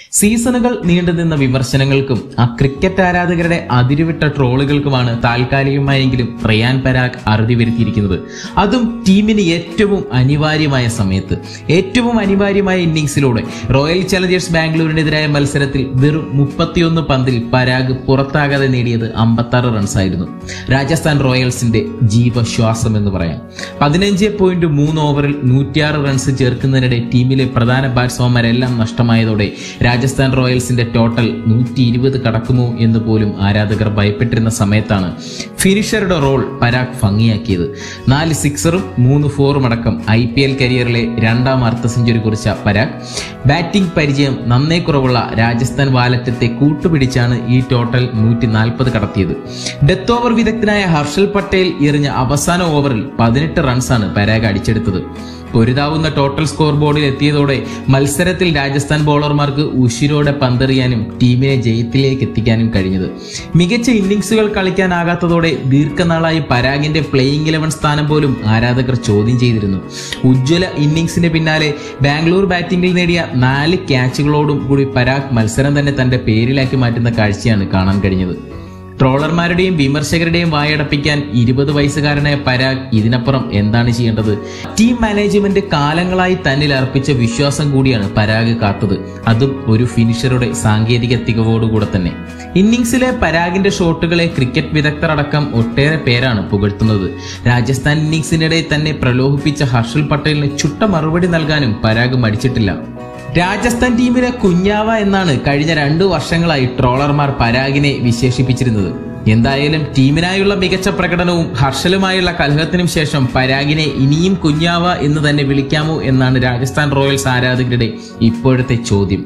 സീസണുകൾ നീണ്ടുനിന്ന വിമർശനങ്ങൾക്കും ആ ക്രിക്കറ്റ് ആരാധകരുടെ അതിരുവിട്ട ട്രോളുകൾക്കുമാണ് താൽക്കാലികമായെങ്കിലും റിയാൻ പരാഗ് അറുതി വരുത്തിയിരിക്കുന്നത് അതും ടീമിന് ഏറ്റവും അനിവാര്യമായ സമയത്ത് ഏറ്റവും അനിവാര്യമായ ഇന്നിംഗ്സിലൂടെ റോയൽ ചലഞ്ചേഴ്സ് ബാംഗ്ലൂരിനെതിരായ മത്സരത്തിൽ വെറും മുപ്പത്തിയൊന്ന് പന്തിൽ പരാഗ് പുറത്താകാതെ നേടിയത് അമ്പത്താറ് റൺസായിരുന്നു രാജസ്ഥാൻ റോയൽസിന്റെ ജീവശ്വാസം എന്ന് പറയാം പതിനഞ്ച് പോയിന്റ് മൂന്ന് ഓവറിൽ നൂറ്റിയാറ് റൺസ് ചേർക്കുന്നതിനിടെ ടീമിലെ പ്രധാന ബാറ്റ്സ്മാൻമാരെല്ലാം നഷ്ടമായതോടെ രാജസ്ഥാൻ റോയൽസിന്റെ ടോട്ടൽ നൂറ്റി ഇരുപത് കടക്കുമോ എന്ന് പോലും ആരാധകർ ഭയപ്പെട്ടിരുന്ന സമയത്താണ് ഫിനിഷറുടെ റോൾ പരാഗ് ഭംഗിയാക്കിയത് നാല് സിക്സറും മൂന്ന് ഫോറും അടക്കം ഐ പി എൽ കരിയറിലെ രണ്ടാം അർദ്ധ സെഞ്ചുറി കുറിച്ച പരാഗ് ബാറ്റിംഗ് പരിചയം നന്നേ കുറവുള്ള രാജസ്ഥാൻ വാലറ്റത്തെ കൂട്ടുപിടിച്ചാണ് ഈ ടോട്ടൽ നൂറ്റി നാൽപ്പത് കടത്തിയത് ഡെത്ത് ഓവർ വിദഗ്ധനായ ഹർഷൽ പട്ടേൽ എറിഞ്ഞ അവസാന ഓവറിൽ പതിനെട്ട് റൺസാണ് പരാഗ് അടിച്ചെടുത്തത് പൊരുതാവുന്ന ടോട്ടൽ സ്കോർ ബോർഡിൽ എത്തിയതോടെ മത്സരത്തിൽ രാജസ്ഥാൻ ബോളർമാർക്ക് ഉശിരോടെ പന്തെറിയാനും ടീമിനെ ജയത്തിലേക്ക് എത്തിക്കാനും കഴിഞ്ഞത് മികച്ച ഇന്നിംഗ്സുകൾ കളിക്കാനാകാത്തതോടെ ദീർഘനാളായി പരാഗിന്റെ പ്ലേയിങ് ഇലവൻ സ്ഥാനം പോലും ആരാധകർ ചോദ്യം ചെയ്തിരുന്നു ഉജ്ജ്വല ഇന്നിംഗ്സിന് പിന്നാലെ ബാംഗ്ലൂർ ബാറ്റിംഗിൽ നേടിയ നാല് ക്യാച്ചുകളോടും കൂടി പരാഗ് മത്സരം തന്നെ തന്റെ പേരിലാക്കി മാറ്റുന്ന കാഴ്ചയാണ് കാണാൻ കഴിഞ്ഞത് ട്രോളർമാരുടെയും വിമർശകരുടെയും വായടപ്പിക്കാൻ ഇരുപത് വയസ്സുകാരനായ പരാഗ് ഇതിനപ്പുറം എന്താണ് ചെയ്യേണ്ടത് ടീം മാനേജ്മെന്റ് കാലങ്ങളായി തന്നിൽ അർപ്പിച്ച വിശ്വാസം കൂടിയാണ് പരാഗ് കാത്തത് അതും ഒരു ഫിനിഷറുടെ സാങ്കേതിക തികവോടുകൂടെ തന്നെ ഇന്നിംഗ്സിലെ പരാഗിന്റെ ഷോട്ടുകളെ ക്രിക്കറ്റ് വിദഗ്ധരടക്കം ഒട്ടേറെ പേരാണ് പുകഴ്ത്തുന്നത് രാജസ്ഥാൻ ഇന്നിംഗ്സിനിടെ തന്നെ പ്രലോഭിപ്പിച്ച ഹർഷൽ പട്ടേലിന് ചുട്ട മറുപടി നൽകാനും പരാഗ് മടിച്ചിട്ടില്ല രാജസ്ഥാൻ ടീമിലെ കുഞ്ഞാവ എന്നാണ് കഴിഞ്ഞ രണ്ടു വർഷങ്ങളായി ട്രോളർമാർ പരാഗിനെ വിശേഷിപ്പിച്ചിരുന്നത് എന്തായാലും ടീമിനായുള്ള മികച്ച പ്രകടനവും ഹർഷലുമായുള്ള കലഹത്തിനും ശേഷം പരാഗിനെ ഇനിയും കുഞ്ഞാവ എന്ന് തന്നെ വിളിക്കാമോ എന്നാണ് രാജസ്ഥാൻ റോയൽസ് ആരാധകരുടെ ഇപ്പോഴത്തെ ചോദ്യം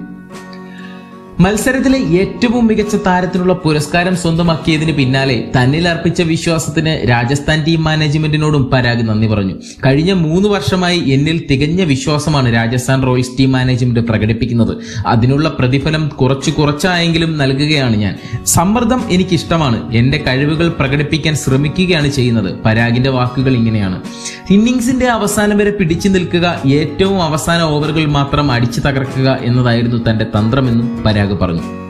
മത്സരത്തിലെ ഏറ്റവും മികച്ച താരത്തിനുള്ള പുരസ്കാരം സ്വന്തമാക്കിയതിന് പിന്നാലെ തന്നിൽ അർപ്പിച്ച വിശ്വാസത്തിന് രാജസ്ഥാൻ ടീം മാനേജ്മെന്റിനോടും പരാഗ് നന്ദി പറഞ്ഞു കഴിഞ്ഞ മൂന്ന് വർഷമായി എന്നിൽ തികഞ്ഞ വിശ്വാസമാണ് രാജസ്ഥാൻ റോയൽസ് ടീം മാനേജ്മെന്റ് പ്രകടിപ്പിക്കുന്നത് അതിനുള്ള പ്രതിഫലം കുറച്ചു കുറച്ചായെങ്കിലും നൽകുകയാണ് ഞാൻ സമ്മർദ്ദം എനിക്കിഷ്ടമാണ് എന്റെ കഴിവുകൾ പ്രകടിപ്പിക്കാൻ ശ്രമിക്കുകയാണ് ചെയ്യുന്നത് പരാഗിന്റെ വാക്കുകൾ ഇങ്ങനെയാണ് ഇന്നിംഗ്സിന്റെ അവസാനം വരെ പിടിച്ചു നിൽക്കുക ഏറ്റവും അവസാന ഓവറുകൾ മാത്രം അടിച്ചു തകർക്കുക എന്നതായിരുന്നു തന്റെ തന്ത്രമെന്നും പരാഗ് പറഞ്ഞു